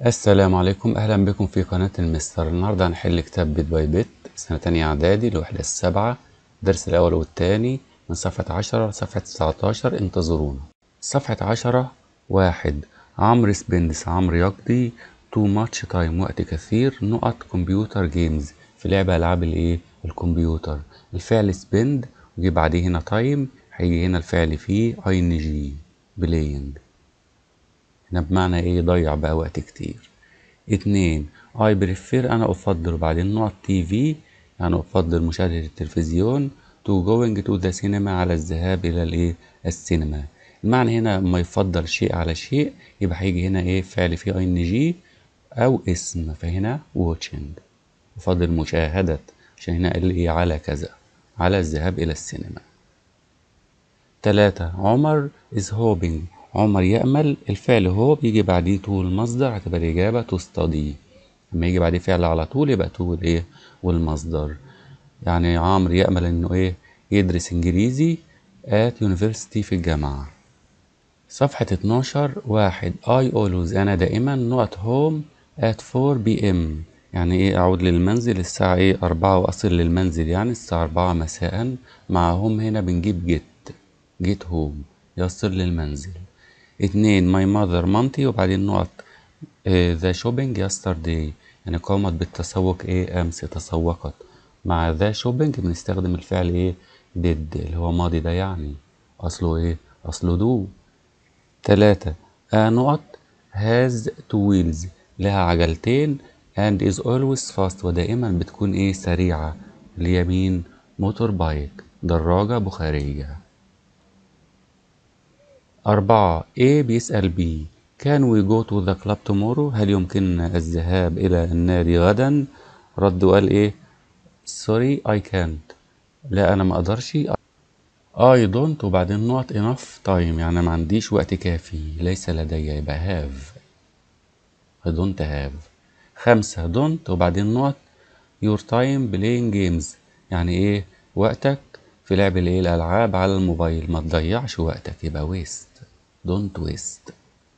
السلام عليكم أهلا بكم في قناة المستر النهاردة هنحل كتاب بيت باي بيت سنة تانية إعدادي الوحدة السابعة الدرس الأول والتاني من صفحة عشرة لصفحة تسعتاشر انتظرونا صفحة عشرة واحد عمرو سبندس عمرو يقضي تو ماتش تايم وقت كثير نقط كمبيوتر جيمز في لعبة ألعاب الإيه الكمبيوتر الفعل سبند ويجي بعديه هنا تايم هيجي هنا الفعل فيه اي ان جي بلاينج هنا بمعنى ايه يضيع بقى وقت كتير اتنين اي بريفير انا افضل وبعدين نقط تي في يعني افضل مشاهدة التلفزيون تو جوينج تو ذا سينما على الذهاب الى الايه السينما المعنى هنا لما يفضل شيء على شيء يبقى هيجي هنا ايه فعل فيه اي ان جي او اسم فهنا واتشنج يفضل مشاهدة عشان هنا قال ايه على كذا على الذهاب الى السينما تلاتة عمر is hoping عمر يأمل الفعل هو بيجي بعديه تو المصدر هتبقى الإجابة تو study لما يجي بعديه فعل على طول يبقى تو الإيه والمصدر يعني عمرو يأمل إنه إيه يدرس إنجليزي at university في الجامعة صفحة 12 واحد I always أنا دائما نقط home at 4 p.m. يعني إيه أعود للمنزل الساعة إيه أربعة وأصل للمنزل يعني الساعة أربعة مساء مع هوم هنا بنجيب جيت جيت هوم يصل للمنزل اتنين ماي ماذر مامتي وبعدين نقط ذا شوبينج يسترداي يعني قامت بالتسوق ايه امس تسوقت مع ذا شوبينج بنستخدم الفعل ايه ديد اللي هو ماضي ده يعني اصله ايه اصله دو تلاتة آه نقط هاز تو ويلز لها عجلتين and is always fast ودائما بتكون ايه سريعة اليمين موتور بايك دراجة بخارية أربعة A بيسأل B Can we go to the club tomorrow؟ هل يمكننا الذهاب إلى النادي غدا؟ رد وقال إيه؟ Sorry I can't لا أنا ما أقدرش I don't وبعدين نقط enough time يعني ما عنديش وقت كافي ليس لدي يبقى have I don't have خمسة don't وبعدين نقط your time playing games يعني إيه وقتك في لعب الايه الالعاب على الموبايل ما تضيعش وقتك يبقى ويست دونت ويست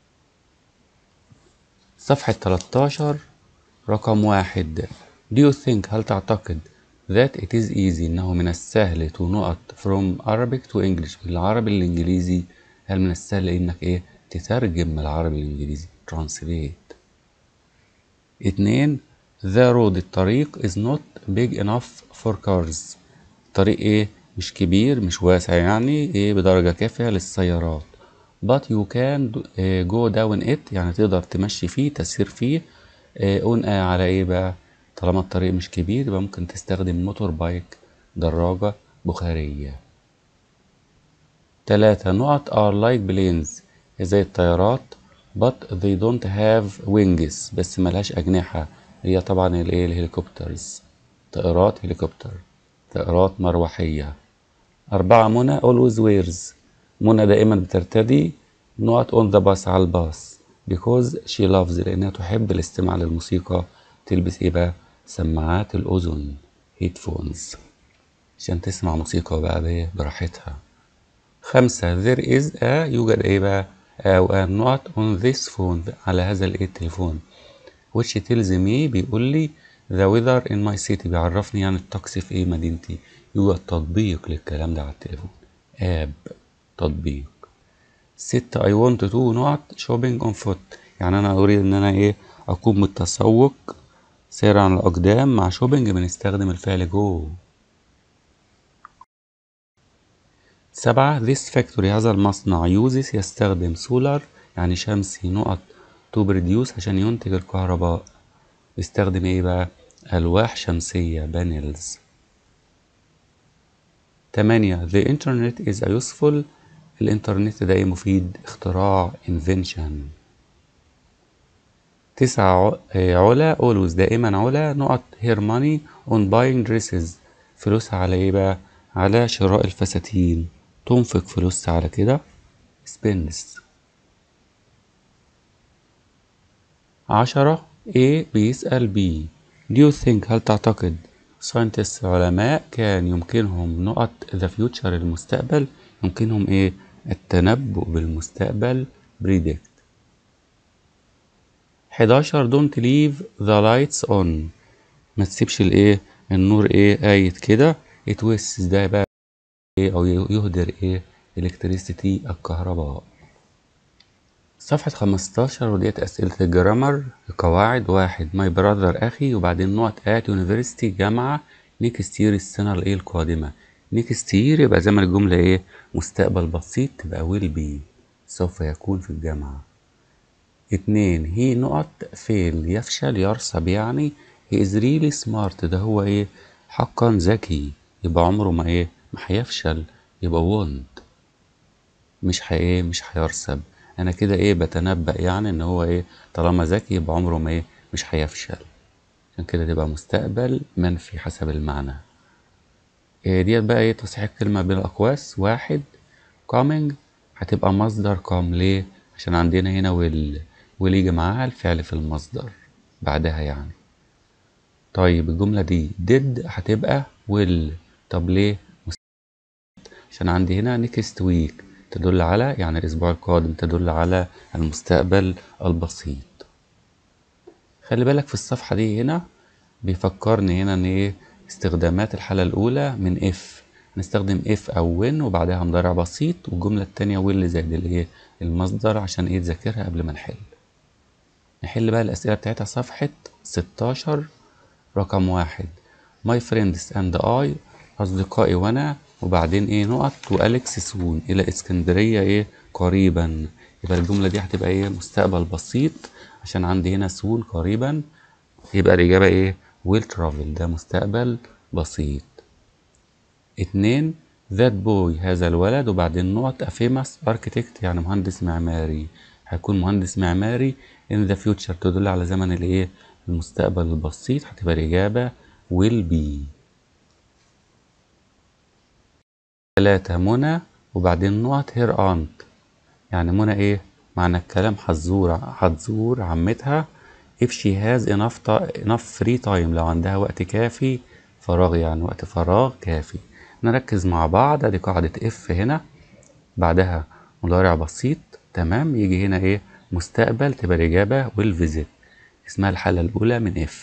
صفحة 13 رقم واحد Do you think هل تعتقد that it is easy إنه من السهل to نقط from Arabic to English من العربي للإنجليزي هل من السهل إنك إيه تترجم من العربي للإنجليزي translate اتنين the road الطريق is not big enough for cars الطريق إيه مش كبير مش واسع يعني ايه بدرجة كافية للسيارات but you can go down it يعني تقدر تمشي فيه تسير فيه on على ايه بقى طالما الطريق مش كبير يبقى ممكن تستخدم موتور بايك دراجة بخارية تلاتة نقط are like planes زي الطيارات but they don't have wings بس ملهاش أجنحة هي طبعا الايه الهليكوبترز طائرات هليكوبتر طائرات مروحية أربعة منى always wears منى دائما بترتدي not on the bus على الباص because she loves لأنها تحب الاستماع للموسيقى تلبس إيه بقى سماعات الأذن headphones عشان تسمع موسيقى بقى براحتها خمسة there is a يوجد إيه بقى أو a not on this phone على هذا الإيه التليفون which tells me بيقول لي the weather in my city بيعرفني يعني الطقس في ايه مدينتي يوجد تطبيق للكلام ده على التليفون اب تطبيق ستة I want to نقط shopping on foot يعني أنا أريد إن أنا إيه أقوم بالتسوق سير على الأقدام مع شوبينج بنستخدم الفعل جو سبعة this factory هذا المصنع uses يستخدم سولار يعني شمسي نقط to produce عشان ينتج الكهرباء يستخدم ايه بقى ألواح شمسية بانلز تمانية The internet is a useful الإنترنت ده مفيد اختراع invention تسعة علا always دائما علا نقط her money on buying dresses فلوسها على ايه بقى على شراء الفساتين تنفق فلوسها على كده spends عشرة A بيسأل B Do you think هل تعتقد scientists علماء كان يمكنهم نقط the future المستقبل يمكنهم ايه التنبؤ بالمستقبل predict 11 don't leave the lights on ما تسيبش الايه النور ايه قايد كده it wastes ده بقى ايه او يهدر ايه electricity الكهرباء صفحة 15 وديت أسئلة الجرامر القواعد واحد ماي براذر أخي وبعدين نقط آت يونيفرسيتي جامعة نيكست يير السنة الإيه القادمة نيكست يير يبقى زمن الجملة إيه مستقبل بسيط تبقى ويل بي سوف يكون في الجامعة اتنين هي نقط فيل يفشل يرسب يعني هي از ريلي سمارت ده هو ايه حقا ذكي يبقى عمره ما ايه ما هيفشل يبقى وونت مش هي ايه مش هيرسب انا كده ايه بتنبأ يعني ان هو ايه طالما ذكي يبقى عمره ما ايه مش هيفشل عشان كده تبقى مستقبل منفي حسب المعنى إيه ديت بقى ايه تصحيح كلمة بالأقواس واحد coming هتبقى مصدر come ليه عشان عندنا هنا ويل ويل يجي معاها الفعل في المصدر بعدها يعني طيب الجملة دي did هتبقى will طب ليه عشان عندي هنا next week تدل على يعني الأسبوع القادم تدل على المستقبل البسيط خلي بالك في الصفحة دي هنا بيفكرني هنا ان ايه استخدامات الحالة الأولى من if نستخدم if أو when وبعدها مضارع بسيط والجملة التانية will زائد الايه المصدر عشان ايه تذاكرها قبل ما نحل نحل بقى الأسئلة بتاعتها صفحة 16 رقم واحد my friends and I أصدقائي وأنا وبعدين إيه نقط وأليكس سون إلى اسكندرية إيه قريبا يبقى الجملة دي هتبقى إيه مستقبل بسيط عشان عندي هنا سون قريبا يبقى الإجابة إيه will travel ده مستقبل بسيط اتنين that boy هذا الولد وبعدين نقط a famous architect يعني مهندس معماري هيكون مهندس معماري in the future تدل على زمن الايه المستقبل البسيط هتبقى الإجابة will be تلاتة منى وبعدين نقط her aunt يعني منى ايه معنى الكلام هتزور هتزور عمتها if she has enough, enough free time لو عندها وقت كافي فراغ يعني وقت فراغ كافي نركز مع بعض ادي قاعدة if هنا بعدها مضارع بسيط تمام يجي هنا ايه مستقبل تبقى الإجابة will visit اسمها الحالة الأولى من if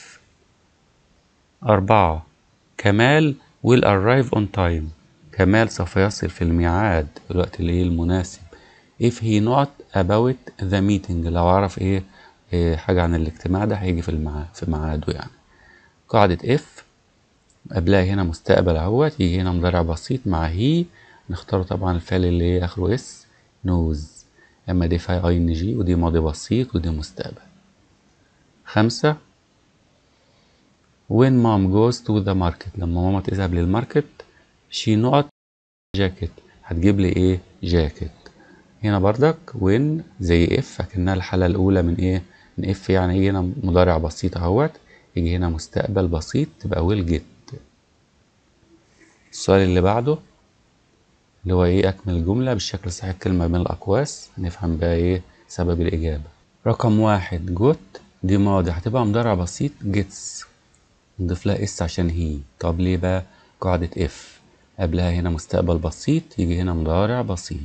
أربعة كمال will arrive on time كمال سوف يصل في الميعاد في الوقت اللي المناسب if he not about the meeting لو عرف ايه, إيه حاجة عن الاجتماع ده هيجي في الميعاد في ميعاده يعني قاعدة if قبلها هنا مستقبل اهوت يجي هنا مضارع بسيط مع هي نختار طبعا الفعل اللي اخره اس نوز اما دي فيها اي ان جي ودي ماضي بسيط ودي مستقبل خمسة when mom goes to the market لما ماما تذهب للماركت she not جاكيت هتجيب لي ايه جاكيت هنا بردك when زي اف اكنها الحالة الأولى من ايه من اف يعني يجي هنا مضارع بسيط اهوت يجي هنا مستقبل بسيط تبقى will get السؤال اللي بعده اللي هو ايه اكمل الجملة بالشكل الصحيح كلمة بين الأقواس نفهم بقى ايه سبب الإجابة رقم واحد جوت دي ماضي هتبقى مضارع بسيط جيتس نضيف لها اس عشان هي طب ليه بقى قاعدة اف قبلها هنا مستقبل بسيط يجي هنا مضارع بسيط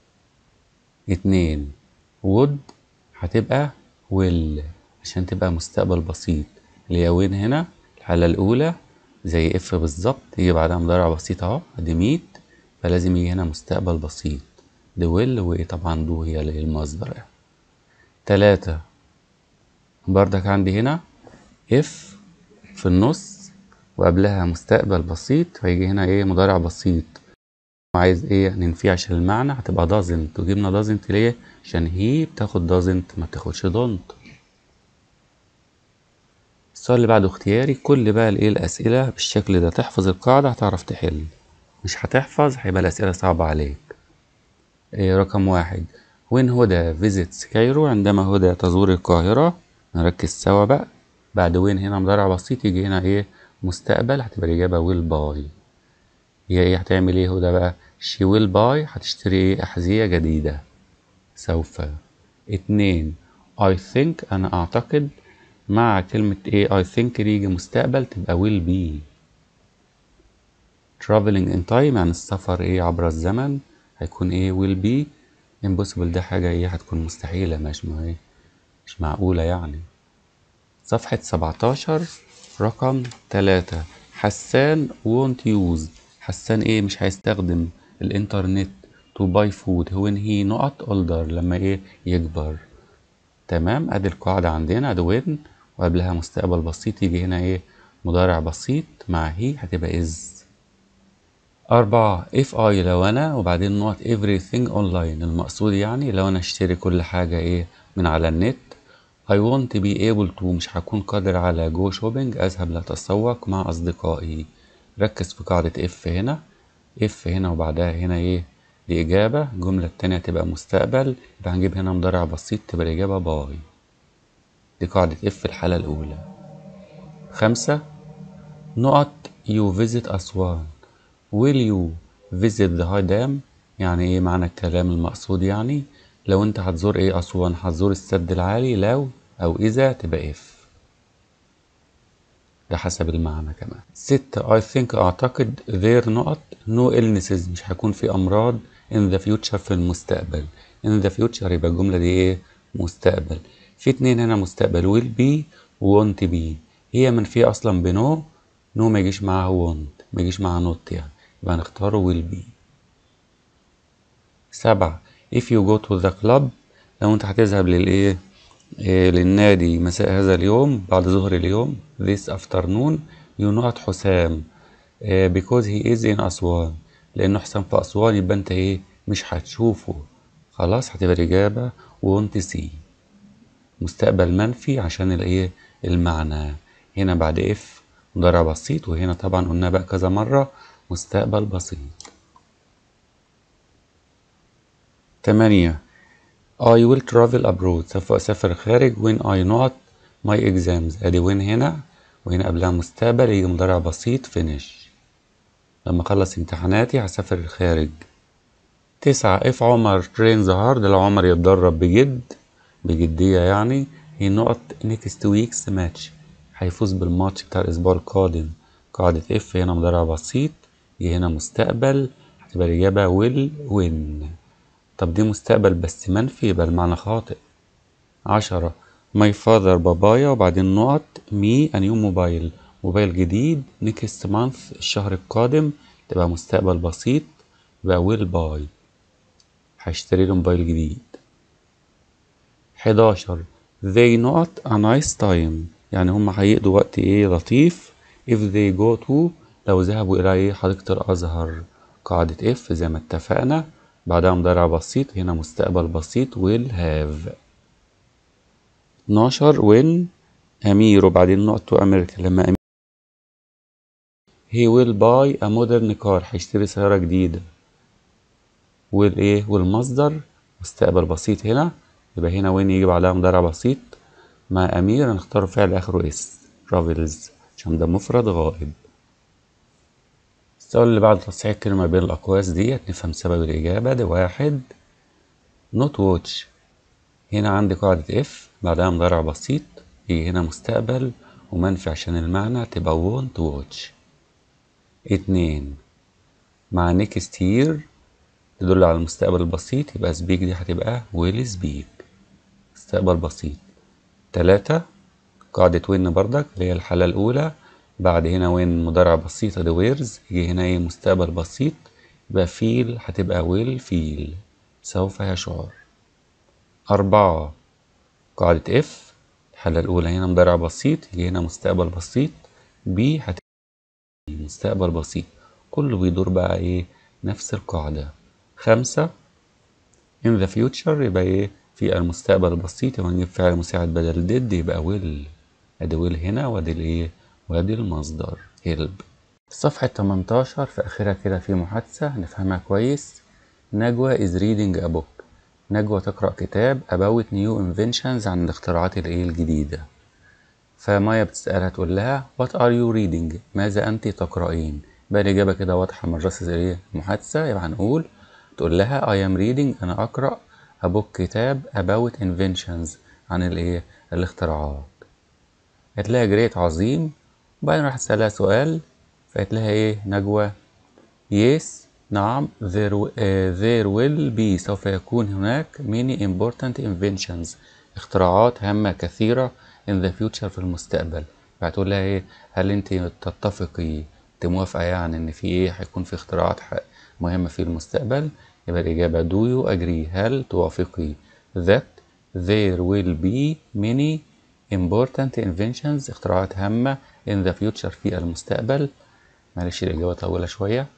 اتنين would هتبقى will عشان تبقى مستقبل بسيط اللي هي وين هنا الحالة الأولى زي اف بالظبط يجي بعدها مضارع بسيط اهو ادي ميت فلازم يجي هنا مستقبل بسيط دي will وطبعا دو هي المصدر يعني. تلاتة بردك عندي هنا اف في النص وقبلها مستقبل بسيط فيجي هنا ايه مضارع بسيط وعايز ايه ننفيه عشان المعنى هتبقى doesn't وجبنا doesn't ليه عشان هي بتاخد doesn't ما بتاخدش don't السؤال اللي بعده اختياري كل بقى الايه الاسئله بالشكل ده تحفظ القاعده هتعرف تحل مش هتحفظ هيبقى الاسئله صعبه عليك إيه رقم واحد وين هدى فيزيتس كايرو عندما هدى تزور القاهره نركز سوا بقى بعد وين هنا مضارع بسيط يجي هنا ايه مستقبل هتبقى الإجابة ويل باي هي ايه هتعمل ايه هدى بقى شي ويل باي هتشتري ايه أحذية جديدة سوف اتنين I think أنا أعتقد مع كلمة ايه I think يجي مستقبل تبقى will be traveling in time يعني السفر ايه عبر الزمن هيكون ايه will be impossible ده حاجة ايه هتكون مستحيلة مش ما ايه مش معقولة يعني صفحة 17 رقم 3 حسان won't use حسان ايه مش هيستخدم الانترنت to buy food when he not older لما ايه يكبر تمام ادي القاعدة عندنا ادي when وقبلها مستقبل بسيط يجي هنا ايه مضارع بسيط مع هي هتبقى is أربعة if I لو أنا وبعدين not everything online المقصود يعني لو أنا اشتري كل حاجة إيه من على النت I won't be able to مش هكون قادر على جو shopping أذهب لأتسوق مع أصدقائي ركز في قاعدة if هنا if هنا وبعدها هنا إيه دي إجابة الجملة التانية تبقى مستقبل يبقى هنجيب هنا مضارع بسيط تبقى الإجابة باي دي قاعدة if في الحالة الأولى خمسة نقط you visit أسوان will you visit the high dam يعني ايه معنى الكلام المقصود يعني لو انت هتزور ايه اسوان هتزور السد العالي لو او اذا تبقى اف ده حسب المعنى كمان ستة I think اعتقد there نقط no illnesses مش هيكون في امراض in the future في المستقبل in the future يبقى الجملة دي ايه مستقبل في اتنين هنا مستقبل will be و want be هي منفية اصلا بنو نو ما يجيش معاها want ما يجيش معاها not يعني يبقى هنختاره will be سبعة if you go to the club لو انت هتذهب للايه إيه للنادي مساء هذا اليوم بعد ظهر اليوم this afternoon you not حسام إيه because he is in أسوان لأنه حسام في أسوان يبقى انت ايه مش هتشوفه خلاص هتبقى الإجابة won't see مستقبل منفي عشان الايه المعنى هنا بعد if مضارع بسيط وهنا طبعا قلنا بقى كذا مرة مستقبل بسيط تمانية I will travel abroad سوف أسافر خارج when I not my exams أدي when هنا وهنا قبلها مستقبل يجي مضارع بسيط finish لما أخلص امتحاناتي هسافر الخارج تسعة if عمر trains hard لو عمر يتدرب بجد بجدية يعني هي نقط next week's match هيفوز بالماتش بتاع الأسبوع القادم قاعدة if هنا مضارع بسيط يجي هنا مستقبل هتبقى الإجابة will win طب دي مستقبل بس منفي يبقى المعنى خاطئ عشرة my father بابايا وبعدين نقط me a new موبايل موبايل جديد next month الشهر القادم تبقى مستقبل بسيط يبقى will buy هشتري له موبايل جديد حداشر they not a nice time يعني هم هيقضوا وقت ايه لطيف if they go to لو ذهبوا الى ايه حديقة الازهر قاعدة if زي ما اتفقنا بعدها مضارع بسيط هنا مستقبل بسيط will have 12 when أمير وبعدين نقطة أمريكا لما أمير he will buy a modern car هيشتري سيارة جديدة will إيه والمصدر مستقبل بسيط هنا يبقى هنا when يجي بعدها مضارع بسيط مع أمير هنختار فعل آخره اس travels عشان ده مفرد غائب السؤال اللي بعد تصحيح كلمة بين الأقواس ديت نفهم سبب الإجابة ده واحد not watch هنا عندي قاعدة if بعدها مضارع بسيط يجي هنا مستقبل ومنفي عشان المعنى تبقى won't watch اتنين مع next year تدل على المستقبل البسيط يبقى speak دي هتبقى will speak مستقبل بسيط تلاتة قاعدة وين بردك اللي هي الحالة الأولى بعد هنا وين مضارع بسيط ادي ويرز يجي هنا ايه مستقبل بسيط يبقى فيل هتبقى ويل فيل سوف يشعر أربعة قاعدة اف الحالة الأولى هنا مضارع بسيط يجي هنا مستقبل بسيط بي هتبقى مستقبل بسيط كله بيدور بقى ايه نفس القاعدة خمسة in the future يبقى ايه في المستقبل البسيط يبقى نجيب فعل مساعد بدل did يبقى will ادي will هنا وادي الايه وادي المصدر help صفحة 18 في آخرها كده في محادثة نفهمها كويس نجوى is reading a book نجوى تقرأ كتاب about new inventions عن الاختراعات الايه الجديدة فمايا بتسألها تقول لها what are you reading ماذا أنت تقرأين بقى الإجابة كده واضحة من رأس الايه المحادثة يبقى هنقول تقول لها I am reading أنا أقرأ a book كتاب about inventions عن الايه الاختراعات هتلاقي جريت عظيم وبعدين راح تسألها سؤال فقالت لها ايه نجوى yes نعم there, uh, there will be سوف يكون هناك many important inventions اختراعات هامة كثيرة in the future في المستقبل فهتقول لها ايه هل انت تتفقي انت موافقة يعني ان في ايه هيكون في اختراعات مهمة في المستقبل يبقى الإجابة do you agree هل توافقي that there will be many important inventions اختراعات هامة in the future في المستقبل معلش الإجابة طويلة شوية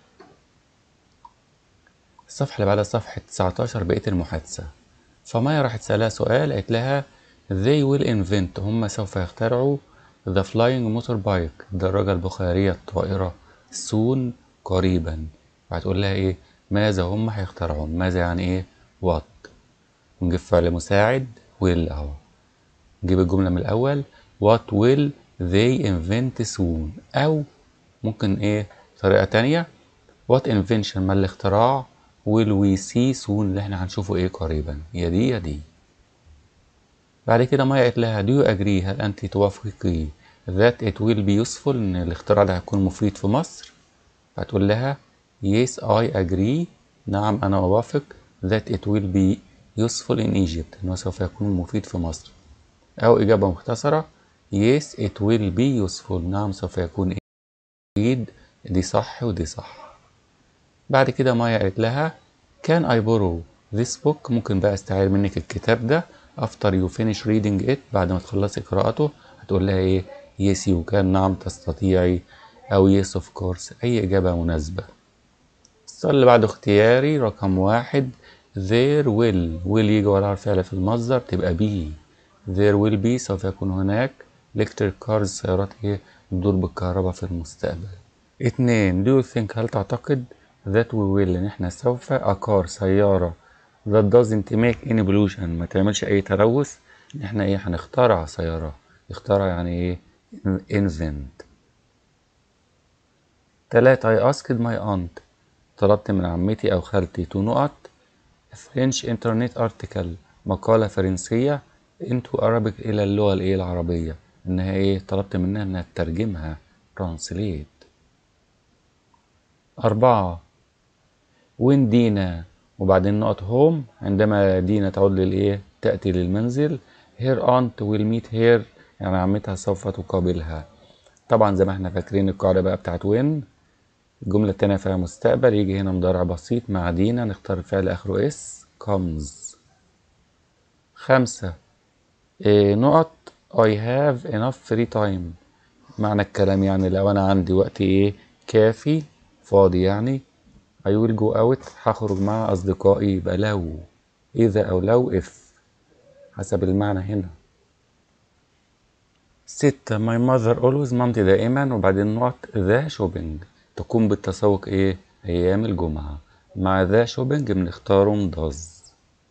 الصفحة اللي بعدها صفحة 19 بقية المحادثة فمايا راحت سألها سؤال قالت لها they will invent هم سوف يخترعوا the flying motorbike الدراجة البخارية الطائرة soon قريبا هتقول لها ايه ماذا هم هيخترعون ماذا يعني ايه what نجيب فعل مساعد will اهو نجيب الجملة من الأول what will they invent soon أو ممكن ايه طريقة تانية what invention ما الاختراع will we see soon اللي احنا هنشوفه ايه قريبا يا دي يا دي بعد كده مايا قالت لها do you agree هل انت توافقي that it will be useful ان الاختراع ده هيكون مفيد في مصر هتقول لها yes I agree نعم انا اوافق that it will be useful in Egypt انه سوف يكون مفيد في مصر او اجابة مختصرة yes it will be useful نعم سوف يكون مفيد دي صح ودي صح بعد كده مايا قالت لها can I borrow this book ممكن بقى استعير منك الكتاب ده after you finish reading it بعد ما تخلصي قراءته هتقول لها ايه yes you can نعم تستطيعي او yes of course اي اجابة مناسبة السؤال اللي بعده اختياري رقم واحد there will will يجي وراها الفعل في المصدر تبقى be there will be سوف يكون هناك electric cars سيارات ايه تدور بالكهرباء في المستقبل اتنين do you think هل تعتقد that we will ان احنا سوف a car سيارة that doesn't make any pollution ما تعملش اي تلوث ان احنا ايه هنخترع سيارة اخترع يعني ايه invent تلاتة I asked my aunt طلبت من عمتي أو خالتي تو نقط French internet article مقالة فرنسية into Arabic إلى اللغة الإيه العربية إنها إيه طلبت منها إنها تترجمها translate أربعة وين دينا وبعدين نقط هوم عندما دينا تعود للإيه تأتي للمنزل her aunt will meet her يعني عمتها سوف تقابلها طبعا زي ما احنا فاكرين القاعدة بقى بتاعت وين الجملة التانية فيها مستقبل يجي هنا مضارع بسيط مع دينا نختار الفعل آخره اس comes خمسة إيه نقط I have enough free time معنى الكلام يعني لو أنا عندي وقت إيه كافي فاضي يعني I will go out هخرج مع أصدقائي يبقى لو إذا أو لو if حسب المعنى هنا ستة my mother always مامتي دائما وبعدين نقط the shopping تقوم بالتسوق ايه ايام الجمعة مع ذا شوبينج بنختاره مضاز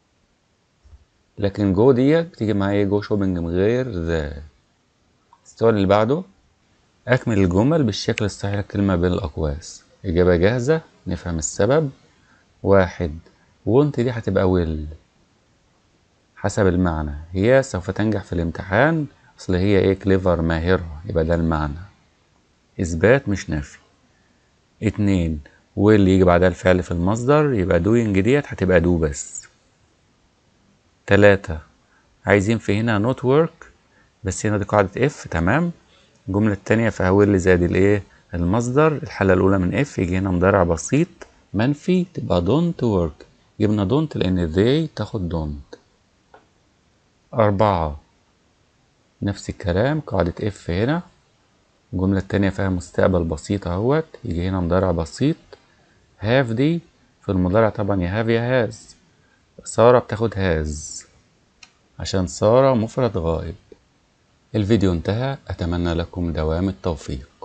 لكن جو ديت بتيجي معايا جو شوبينج من غير ذا السؤال اللي بعده اكمل الجمل بالشكل الصحيح للكلمة بين الاقواس اجابة جاهزة نفهم السبب واحد وانت دي هتبقى ويل حسب المعنى هي سوف تنجح في الامتحان اصل هي ايه كليفر ماهرة يبقى ده المعنى اثبات مش نفي اتنين واللي يجي بعدها الفعل في المصدر يبقى دوينج ديت هتبقى دو بس تلاتة عايزين في هنا نوت ورك بس هنا دي قاعدة اف تمام الجملة التانية فيها واللي زائد الايه المصدر الحالة الأولى من اف يجي هنا مضارع بسيط منفي تبقى دونت ورك جبنا دونت لأن they تاخد دونت أربعة نفس الكلام قاعدة اف هنا الجملة التانية فيها مستقبل بسيط اهوت يجي هنا مضارع بسيط هاف دي في المضارع طبعا يا هاف يا هاز سارة بتاخد هاز عشان سارة مفرد غائب الفيديو انتهى أتمنى لكم دوام التوفيق